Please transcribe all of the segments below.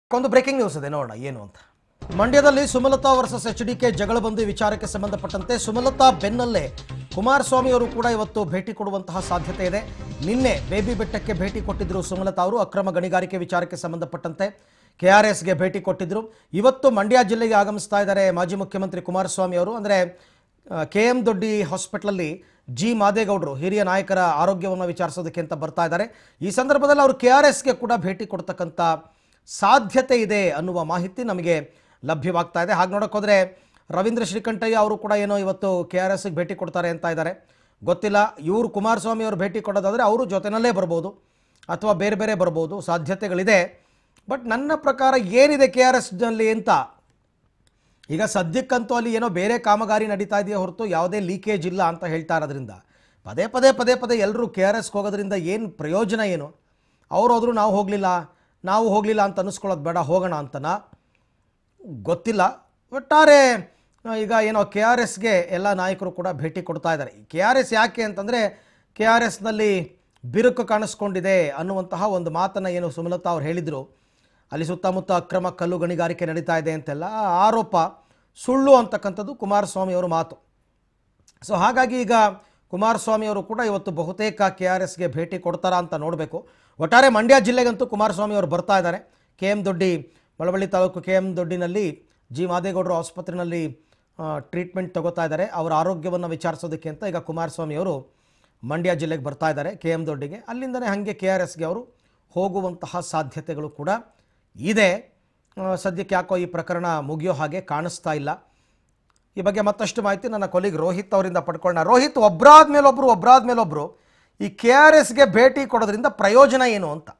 ಒಂದು breaking news ಇದೆ ನೋಡೋಣ ಏನು ಅಂತ ಮಂಡ್ಯದಲ್ಲಿ Sumalatha versus H D K ಜಗಳ ಬಂದು ಈ ವಿಚಾರಕ್ಕೆ ಸಂಬಂಧಪಟ್ಟಂತೆ ಸುಮಲತಾ ಬೆನ್ನಲ್ಲೇ ಕುಮಾರಸ್ವಾಮಿ ಅವರು ಕೂಡ ಇವತ್ತು ಭೇಟಿ ಕೊಡುವಂತಹ ಸಾಧ್ಯತೆ ಇದೆ ನಿನ್ನೆ ಬೇಬಿ ಬೆಟ್ಟಕ್ಕೆ ಭೇಟಿ ಕೊಟ್ಟಿದ್ದರು ಸುಮಲತಾ ಅವರು ಅಕ್ರಮ ಗಣಿಗಾರಿಕೆ ವಿಚಾರಕ್ಕೆ ಸಂಬಂಧಪಟ್ಟಂತೆ ಕೆ ಆರ್ ಎಸ್ಗೆ ಭೇಟಿ ಕೊಟ್ಟಿದ್ದರು ಇವತ್ತು ಮಂಡ್ಯ ಜಿಲ್ಲೆಗೆ ಆಗಮಿಸ್ತಾ ಇದ್ದಾರೆ ಮಾಜಿ ಮುಖ್ಯಮಂತ್ರಿ ಕುಮಾರಸ್ವಾಮಿ ಅವರು ಅಂದರೆ ಕೆ ಎಂ ದೊಡ್ಡಿ ಹಾಸ್ಪಿಟ್ಲಲ್ಲಿ ಜಿ ಮಾದೇಗೌಡರು ಹಿರಿಯ ನಾಯಕರ ಆರೋಗ್ಯವನ್ನು ವಿಚಾರಿಸೋದಕ್ಕೆ ಅಂತ ಬರ್ತಾ ಇದ್ದಾರೆ ಈ ಸಂದರ್ಭದಲ್ಲಿ ಅವರು ಕೆ ಆರ್ ಎಸ್ಗೆ ಕೂಡ ಭೇಟಿ ಕೊಡ್ತಕ್ಕಂಥ ಸಾಧ್ಯತೆ ಇದೆ ಅನ್ನುವ ಮಾಹಿತಿ ನಮಗೆ ಲಭ್ಯವಾಗ್ತಾ ಇದೆ ಹಾಗೆ ನೋಡೋಕೆ ಹೋದರೆ ರವೀಂದ್ರ ಶ್ರೀಕಂಠಯ್ಯ ಅವರು ಕೂಡ ಏನೋ ಇವತ್ತು ಕೆ ಆರ್ ಎಸ್ಗೆ ಭೇಟಿ ಕೊಡ್ತಾರೆ ಅಂತ ಇದ್ದಾರೆ ಗೊತ್ತಿಲ್ಲ ಇವರು ಕುಮಾರಸ್ವಾಮಿ ಅವರು ಭೇಟಿ ಕೊಡೋದಾದರೆ ಅವರು ಜೊತೆಯಲ್ಲೇ ಬರ್ಬೋದು ಅಥವಾ ಬೇರೆ ಬೇರೆ ಬರ್ಬೋದು ಸಾಧ್ಯತೆಗಳಿದೆ ಬಟ್ ನನ್ನ ಪ್ರಕಾರ ಏನಿದೆ ಕೆ ಆರ್ ಎಸ್ನಲ್ಲಿ ಅಂತ ಈಗ ಸದ್ಯಕ್ಕಂತೂ ಅಲ್ಲಿ ಏನೋ ಬೇರೆ ಕಾಮಗಾರಿ ನಡೀತಾ ಇದೆಯೇ ಹೊರತು ಯಾವುದೇ ಲೀಕೇಜ್ ಇಲ್ಲ ಅಂತ ಹೇಳ್ತಾ ಇರೋದ್ರಿಂದ ಪದೇ ಪದೇ ಪದೇ ಪದೇ ಎಲ್ಲರೂ ಕೆ ಆರ್ ಎಸ್ಗೆ ಹೋಗೋದ್ರಿಂದ ಏನು ಪ್ರಯೋಜನ ಏನು ಅವ್ರು ಹೋದ್ರು ನಾವು ಹೋಗಲಿಲ್ಲ ನಾವು ಹೋಗಲಿಲ್ಲ ಅಂತ ಅನ್ನಿಸ್ಕೊಳ್ಳೋದು ಬೇಡ ಹೋಗೋಣ ಅಂತನಾ ಗೊತ್ತಿಲ್ಲ ಒಟ್ಟಾರೆ ಆ, ಈಗ ಏನೋ ಕೆ ಆರ್ ಎಸ್ಗೆ ಎಲ್ಲ ನಾಯಕರು ಕೂಡ ಭೇಟಿ ಕೊಡ್ತಾ ಇದ್ದಾರೆ ಕೆ ಆರ್ ಎಸ್ ಯಾಕೆ ಅಂತಂದರೆ ಕೆ ಆರ್ ಎಸ್ನಲ್ಲಿ ಬಿರುಕು ಕಾಣಿಸ್ಕೊಂಡಿದೆ ಅನ್ನುವಂತಹ ಒಂದು ಮಾತನ್ನು ಏನು ಸುಮಲತಾ ಅವ್ರು ಹೇಳಿದರು ಅಲ್ಲಿ ಸುತ್ತಮುತ್ತ ಅಕ್ರಮ ಕಲ್ಲು ಗಣಿಗಾರಿಕೆ ನಡೀತಾ ಇದೆ ಅಂತೆಲ್ಲ ಆ ಆರೋಪ ಸುಳ್ಳು ಅಂತಕ್ಕಂಥದ್ದು ಕುಮಾರಸ್ವಾಮಿ ಅವರ ಮಾತು ಸೊ ಹಾಗಾಗಿ ಈಗ ಕುಮಾರಸ್ವಾಮಿ ಅವರು ಕೂಡ ಇವತ್ತು ಬಹುತೇಕ ಕೆ ಆರ್ ಎಸ್ಗೆ ಭೇಟಿ ಕೊಡ್ತಾರಾ ಅಂತ ನೋಡಬೇಕು ಒಟ್ಟಾರೆ ಮಂಡ್ಯ ಜಿಲ್ಲೆಗಂತೂ ಕುಮಾರಸ್ವಾಮಿ ಅವರು ಬರ್ತಾ ಇದ್ದಾರೆ K M Doddi Malavalli taluk K M ದೊಡ್ಡಿನಲ್ಲಿ ಜಿ ಮಾದೇಗೌಡರು ಆಸ್ಪತ್ರೆಯಲ್ಲಿ ಟ್ರೀಟ್ಮೆಂಟ್ ತಗೋತಾ ಇದ್ದಾರೆ ಅವರ ಆರೋಗ್ಯವನ್ನು ವಿಚಾರಿಸೋದಕ್ಕೆ ಅಂತ ಈಗ ಕುಮಾರಸ್ವಾಮಿ ಅವರು ಮಂಡ್ಯ ಜಿಲ್ಲೆಗೆ ಬರ್ತಾ ಇದ್ದಾರೆ ಕೆ ಎಮ್ ದೊಡ್ಡಿಗೆ ಅಲ್ಲಿಂದನೇ ಹಾಗೆ ಕೆ ಆರ್ ಎಸ್ಗೆ ಅವರು ಹೋಗುವಂತಹ ಸಾಧ್ಯತೆಗಳು ಕೂಡ ಇದೆ ಆ, ಸದ್ಯಕ್ಕೆ ಯಾಕೋ ಈ ಪ್ರಕರಣ ಮುಗಿಯೋ ಹಾಗೆ ಕಾಣಿಸ್ತಾ ಇಲ್ಲ ಈ ಬಗ್ಗೆ ಮತ್ತಷ್ಟು ಮಾಹಿತಿ ನನ್ನ ಕೊಲಿಗ್ ರೋಹಿತ್ ಅವರಿಂದ ಪಡ್ಕೊಳ್ಳೋಣ ರೋಹಿತ್ ಒಬ್ಬರಾದ ಮೇಲೊಬ್ರು ಒಬ್ಬರಾದ ಮೇಲೊಬ್ರು ಈ ಕೆ ಆರ್ ಎಸ್ಗೆ ಭೇಟಿ ಕೊಡೋದ್ರಿಂದ ಪ್ರಯೋಜನ ಏನು ಅಂತ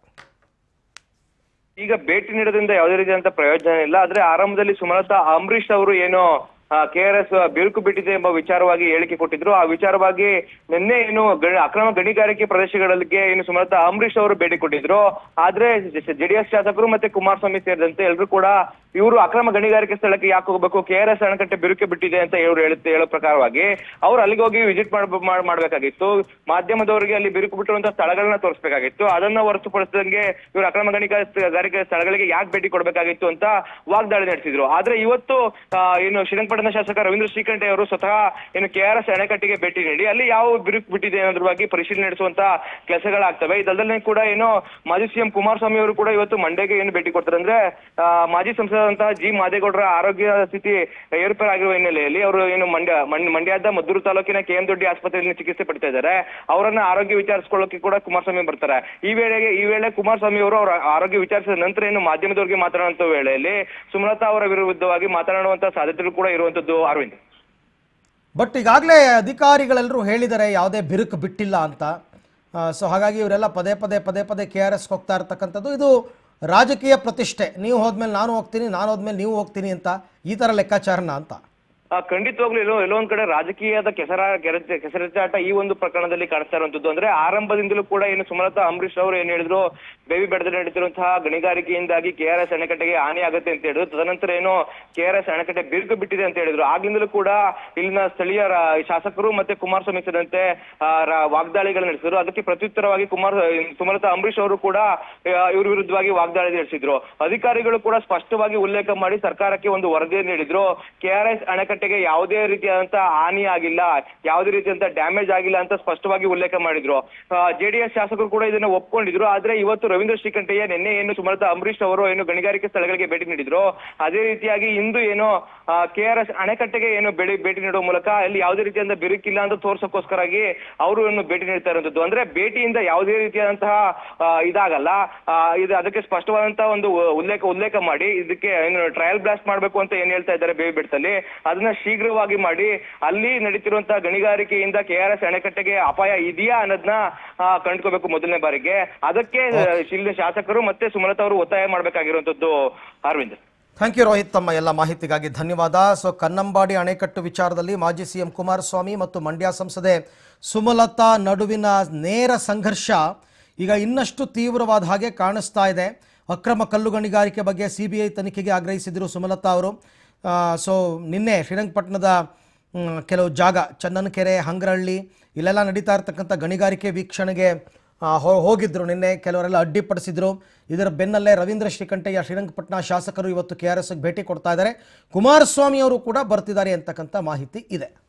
ಈಗ ಭೇಟಿ ನೀಡೋದ್ರಿಂದ ಯಾವುದೇ ರೀತಿಯಾದಂತ ಪ್ರಯೋಜನ ಇಲ್ಲ ಆದ್ರೆ ಆರಂಭದಲ್ಲಿ ಸುಮಲತಾ ಅಂಬರೀಶ್ ಅವರು ಏನು ಕೆ ಆರ್ ಎಸ್ ಬಿರುಕು ಬಿಟ್ಟಿದೆ ಎಂಬ ವಿಚಾರವಾಗಿ ಹೇಳಿಕೆ ಕೊಟ್ಟಿದ್ರು ಆ ವಿಚಾರವಾಗಿ ನಿನ್ನೆ ಏನು ಗ- ಅಕ್ರಮ ಗಣಿಗಾರಿಕೆ ಪ್ರದೇಶಗಳಿಗೆ ಏನು ಸುಮಲತಾ ಅಂಬರೀಶ್ ಅವರು ಭೇಟಿ ಕೊಟ್ಟಿದ್ರು ಆದ್ರೆ ಜೆಡಿಎಸ್ ಶಾಸಕರು ಮತ್ತೆ ಕುಮಾರಸ್ವಾಮಿ ಸೇರಿದಂತೆ ಎಲ್ಲರೂ ಕೂಡ ಇವರು ಅಕ್ರಮ ಗಣಿಗಾರಿಕೆ ಸ್ಥಳಕ್ಕೆ ಯಾಕೆ ಹೋಗಬೇಕು ಕೆ ಆರ್ ಎಸ್ ಅಣೆಕಟ್ಟೆ ಬಿರುಕೆ ಬಿಟ್ಟಿದೆ ಅಂತ ಇವರು ಹೇಳುತ್ತೆ ಹೇಳೋ ಪ್ರಕಾರವಾಗಿ ಅವ್ರು ಅಲ್ಲಿಗೆ ಹೋಗಿ ವಿಸಿಟ್ ಮಾಡ್ ಮಾಡ್ಬೇಕಾಗಿತ್ತು ಮಾಧ್ಯಮದವರಿಗೆ ಅಲ್ಲಿ ಬಿರುಕು ಬಿಟ್ಟಿರುವಂತಹ ಸ್ಥಳಗಳನ್ನ ತೋರಿಸಬೇಕಾಗಿತ್ತು ಅದನ್ನ ಹೊರತುಪಡಿಸಿದಂಗೆ ಇವರು ಅಕ್ರಮ ಗಣಿಗಾರಿಕೆ ಸ್ಥಳಗಳಿಗೆ ಯಾಕೆ ಭೇಟಿ ಕೊಡಬೇಕಾಗಿತ್ತು ಅಂತ ವಾಗ್ದಾಳಿ ನಡೆಸಿದ್ರು ಆದ್ರೆ ಇವತ್ತು ಆ, ಏನು ಶ್ರೀರಂಗಪಟ್ಟಣ ಶಾಸಕ ರವೀಂದ್ರ ಶ್ರೀಕಂಠೆ ಅವರು ಸ್ವತಃ ಏನು ಕೆ ಆರ್ ಎಸ್ ಅಣೆಕಟ್ಟಿಗೆ ಭೇಟಿ ನೀಡಿ ಅಲ್ಲಿ ಯಾವ ಬಿರುಕು ಬಿಟ್ಟಿದೆ ಅನ್ನೋದ್ರ ಬಗ್ಗೆ ಪರಿಶೀಲನೆ ನಡೆಸುವಂತ ಕೆಲಸಗಳಾಗ್ತವೆ ಇದಲ್ಲದೆ ಕೂಡ ಏನು ಮಾಜಿ ಸಿಎಂ ಕುಮಾರಸ್ವಾಮಿ ಅವರು ಕೂಡ ಇವತ್ತು ಮಂಡ್ಯಗೆ ಏನು ಭೇಟಿ ಕೊಡ್ತಾರೆ ಅಂದ್ರೆ ಆ, ಮಾಜಿ ಸಂಸದಂತಹ ಜಿ ಮಾದೇಗೌಡರ ಆರೋಗ್ಯ ಸ್ಥಿತಿ ಏರುಪೇರಾಗಿರುವ ಹಿನ್ನೆಲೆಯಲ್ಲಿ ಅವರು ಏನು ಮಂಡ್ಯ ಮಂಡ್ಯ- ಮಂಡ್ಯದ ಮದ್ದೂರು ತಾಲೂಕಿನ ಕೆ ಎಂ ದೊಡ್ಡಿ ಆಸ್ಪತ್ರೆಯಲ್ಲಿ ಚಿಕಿತ್ಸೆ ಪಡ್ತಾ ಇದ್ದಾರೆ ಅವರನ್ನ ಆರೋಗ್ಯ ವಿಚಾರಿಸ್ಕೊಳ್ಳೋಕೆ ಕೂಡ ಕುಮಾರಸ್ವಾಮಿ ಬರ್ತಾರೆ ಈ ವೇಳೆಗೆ ಈ ವೇಳೆ ಕುಮಾರಸ್ವಾಮಿ ಅವರು ಅವರ ಆರೋಗ್ಯ ವಿಚಾರಿಸಿದ ನಂತರ ಏನು ಮಾಧ್ಯಮದವರಿಗೆ ಮಾತನಾಡುವಂತ ವೇಳೆಯಲ್ಲಿ ಸುಮಲತಾ ಅವರ ವಿರುದ್ಧವಾಗಿ ಮಾತನಾಡುವಂತ ಸಾಧ್ಯತೆಗಳು ಕೂಡ ಇರುವಂತದ್ದು ಅರವಿಂದ್ ಬಟ್ ಈಗಾಗಲೇ ಅಧಿಕಾರಿಗಳೆಲ್ಲರೂ ಹೇಳಿದ್ದಾರೆ ಯಾವುದೇ ಬಿರುಕು ಬಿಟ್ಟಿಲ್ಲ ಅಂತ ಸೊ ಹಾಗಾಗಿ ಇವರೆಲ್ಲ ಪದೇ ಪದೇ ಪದೇ ಪದೇ ಕೆ ಆರ್ ಎಸ್ಗೆ ಹೋಗ್ತಾ ಇರ್ತಕ್ಕಂಥದ್ದು ಇದು ರಾಜಕೀಯ ಪ್ರತಿಷ್ಠೆ ನೀವು ಹೋದ್ಮೇಲೆ ನಾನು ಹೋಗ್ತೀನಿ ನಾನು ಹೋದ್ಮೇಲೆ ನೀವು ಹೋಗ್ತೀನಿ ಅಂತ ಈ ಥರ ಲೆಕ್ಕಾಚಾರನ ಅಂತ ಆ, ಖಂಡಿತವಾಗ್ಲೂ ಎಲ್ಲೋ ಎಲ್ಲೋ ಒಂದ್ ಕಡೆ ರಾಜಕೀಯದ ಕೆಸರ ಕೆರಚ ಕೆಸರಚಾಟ ಈ ಒಂದು ಪ್ರಕರಣದಲ್ಲಿ ಕಾಣಿಸ್ತಾ ಇರುವಂತದ್ದು ಅಂದ್ರೆ ಆರಂಭದಿಂದಲೂ ಕೂಡ ಏನು ಸುಮಲತಾ ಅಂಬರೀಶ್ ಅವರು ಏನ್ ಹೇಳಿದ್ರು ಬೇವಿ ಬೆಟ್ಟದಲ್ಲಿ ನಡೀತಿರುವಂತಹ ಗಣಿಗಾರಿಕೆಯಿಂದಾಗಿ ಕೆ ಆರ್ ಎಸ್ ಅಣೆಕಟ್ಟೆಗೆ ಹಾನಿ ಆಗುತ್ತೆ ಅಂತ ಹೇಳಿದ್ರು ತದನಂತರ ಏನು ಕೆ ಆರ್ ಎಸ್ ಅಣೆಕಟ್ಟೆ ಬಿರುಕು ಬಿಟ್ಟಿದೆ ಅಂತ ಹೇಳಿದ್ರು ಆಗ್ಲಿಂದಲೂ ಕೂಡ ಇಲ್ಲಿನ ಸ್ಥಳೀಯ ರಾ- ಶಾಸಕರು ಮತ್ತೆ ಕುಮಾರಸ್ವಾಮಿ ಸೇರಿದಂತೆ ಆ, ರಾ- ವಾಗ್ದಾಳಿಗಳು ನಡೆಸಿದ್ರು ಅದಕ್ಕೆ ಪ್ರತ್ಯುತ್ತರವಾಗಿ ಕುಮಾರ್ ಸುಮಲತಾ ಅಂಬರೀಶ್ ಅವರು ಕೂಡ ಆ, ಇವ್ರ ವಿರುದ್ಧವಾಗಿ ವಾಗ್ದಾಳಿ ನಡೆಸಿದ್ರು ಅಧಿಕಾರಿಗಳು ಕೂಡ ಸ್ಪಷ್ಟವಾಗಿ ಉಲ್ಲೇಖ ಮಾಡಿ ಸರ್ಕಾರಕ್ಕೆ ಒಂದು ವರದಿ ನೀಡಿದ್ರು ಕೆ ಆರ್ ಎಸ್ ಅಣೆಕಟ್ಟೆಗೆ ಯಾವುದೇ ರೀತಿಯಾದಂತಹ ಹಾನಿ ಆಗಿಲ್ಲ ಯಾವುದೇ ರೀತಿಯಾದಂತಹ ಡ್ಯಾಮೇಜ್ ಆಗಿಲ್ಲ ಅಂತ ಸ್ಪಷ್ಟವಾಗಿ ಉಲ್ಲೇಖ ಮಾಡಿದ್ರು ಜೆಡಿಎಸ್ ಶಾಸಕರು ಕೂಡ ಇದನ್ನ ಒಪ್ಕೊಂಡಿದ್ರು ಆದ್ರೆ ಇವತ್ತು ರವೀಂದ್ರ ಶ್ರೀಕಂಠಯ್ಯ ನಿನ್ನೆ ಏನು ಸುಮಲತಾ ಅಂಬರೀಶ್ ಅವರು ಏನು ಗಣಿಗಾರಿಕೆ ಸ್ಥಳಗಳಿಗೆ ಭೇಟಿ ನೀಡಿದ್ರು ಅದೇ ರೀತಿಯಾಗಿ ಇಂದು ಏನು ಕೆ ಆರ್ ಎಸ್ ಅಣೆಕಟ್ಟೆಗೆ ಏನು ಬೆಳಿ ಭೇಟಿ ನೀಡುವ ಮೂಲಕ ಅಲ್ಲಿ ಯಾವುದೇ ರೀತಿಯಾದ ಬಿರುಕಿಲ್ಲ ಅಂತ ತೋರ್ಸಕ್ಕೋಸ್ಕರಾಗಿ ಅವರು ಏನು ಭೇಟಿ ನೀಡ್ತಾ ಇರುವಂತದ್ದು ಅಂದ್ರೆ ಭೇಟಿಯಿಂದ ಯಾವುದೇ ರೀತಿಯಾದಂತಹ ಆ, ಇದಾಗಲ್ಲ ಆ, ಇದು ಅದಕ್ಕೆ ಸ್ಪಷ್ಟವಾದಂತಹ ಒಂದು ಉಲ್ಲೇಖ ಉಲ್ಲೇಖ ಮಾಡಿ ಇದಕ್ಕೆ ಏನು ಟ್ರಯಲ್ ಬ್ಲಾಸ್ಟ್ ಮಾಡ್ಬೇಕು ಅಂತ ಏನ್ ಹೇಳ್ತಾ ಇದ್ದಾರೆ ಬೇವಿ ಬೆಟ್ಟದಲ್ಲಿ ಅದನ್ನ ಶೀಘ್ರವಾಗಿ ಮಾಡಿ ಅಲ್ಲಿ ನಡೀತಿರುವಂತಹ ಗಣಿಗಾರಿಕೆಯಿಂದ ಕೆ ಆರ್ ಎಸ್ ಅಣೆಕಟ್ಟೆಗೆ ಅಪಾಯ ಇದೆಯಾ ಅನ್ನೋದನ್ನ ಆ, ಕಂಡ್ಕೋಬೇಕು ಮೊದಲನೇ ಬಾರಿಗೆ ಅದಕ್ಕೆ ಆ, ಇಲ್ಲಿನ ಶಾಸಕರು ಮತ್ತೆ ಸುಮಲತಾ ಅವರು ಒತ್ತಾಯ ಮಾಡ್ಬೇಕಾಗಿರುವಂತದ್ದು ಅರವಿಂದ್ ಥ್ಯಾಂಕ್ ಯು ರೋಹಿತ್ ತಮ್ಮ ಎಲ್ಲ ಮಾಹಿತಿಗಾಗಿ ಧನ್ಯವಾದ ಸೊ ಕನ್ನಂಬಾಡಿ ಅಣೆಕಟ್ಟು ವಿಚಾರದಲ್ಲಿ ಮಾಜಿ ಸಿ ಎಂ ಕುಮಾರಸ್ವಾಮಿ ಮತ್ತು ಮಂಡ್ಯ ಸಂಸದೆ ಸುಮಲತಾ ನಡುವಿನ ನೇರ ಸಂಘರ್ಷ ಈಗ ಇನ್ನಷ್ಟು ತೀವ್ರವಾದ ಹಾಗೆ ಕಾಣಿಸ್ತಾ ಇದೆ ಅಕ್ರಮ ಕಲ್ಲು ಗಣಿಗಾರಿಕೆ ಬಗ್ಗೆ ಸಿ ಬಿ ಐ ತನಿಖೆಗೆ ಆಗ್ರಹಿಸಿದರು ಸುಮಲತಾ ಅವರು ಸೊ ನಿನ್ನೆ ಶ್ರೀರಂಗಪಟ್ಟಣದ ಮ್, ಕೆಲವು ಜಾಗ ಚನ್ನನಕೆರೆ ಹಂಗರಹಳ್ಳಿ ಇಲ್ಲೆಲ್ಲ ನಡೀತಾ ಇರ್ತಕ್ಕಂಥ ಗಣಿಗಾರಿಕೆ ವೀಕ್ಷಣೆಗೆ ಆ, ಹೋ- ಹೋಗಿದ್ರು ನಿನ್ನೆ ಕೆಲವರೆಲ್ಲ ಅಡ್ಡಿಪಡಿಸಿದ್ರು ಇದರ ಬೆನ್ನಲ್ಲೇ ರವೀಂದ್ರ ಶ್ರೀಕಂಠಯ್ಯ ಶ್ರೀರಂಗಪಟ್ಟಣ ಶಾಸಕರು ಇವತ್ತು ಕೆ ಆರ್ ಎಸ್ಗೆ ಭೇಟಿ ಕೊಡ್ತಾ ಇದ್ದಾರೆ ಕುಮಾರಸ್ವಾಮಿ ಅವರು ಕೂಡ ಬರ್ತಿದ್ದಾರೆ ಅಂತಕ್ಕಂಥ ಮಾಹಿತಿ ಇದೆ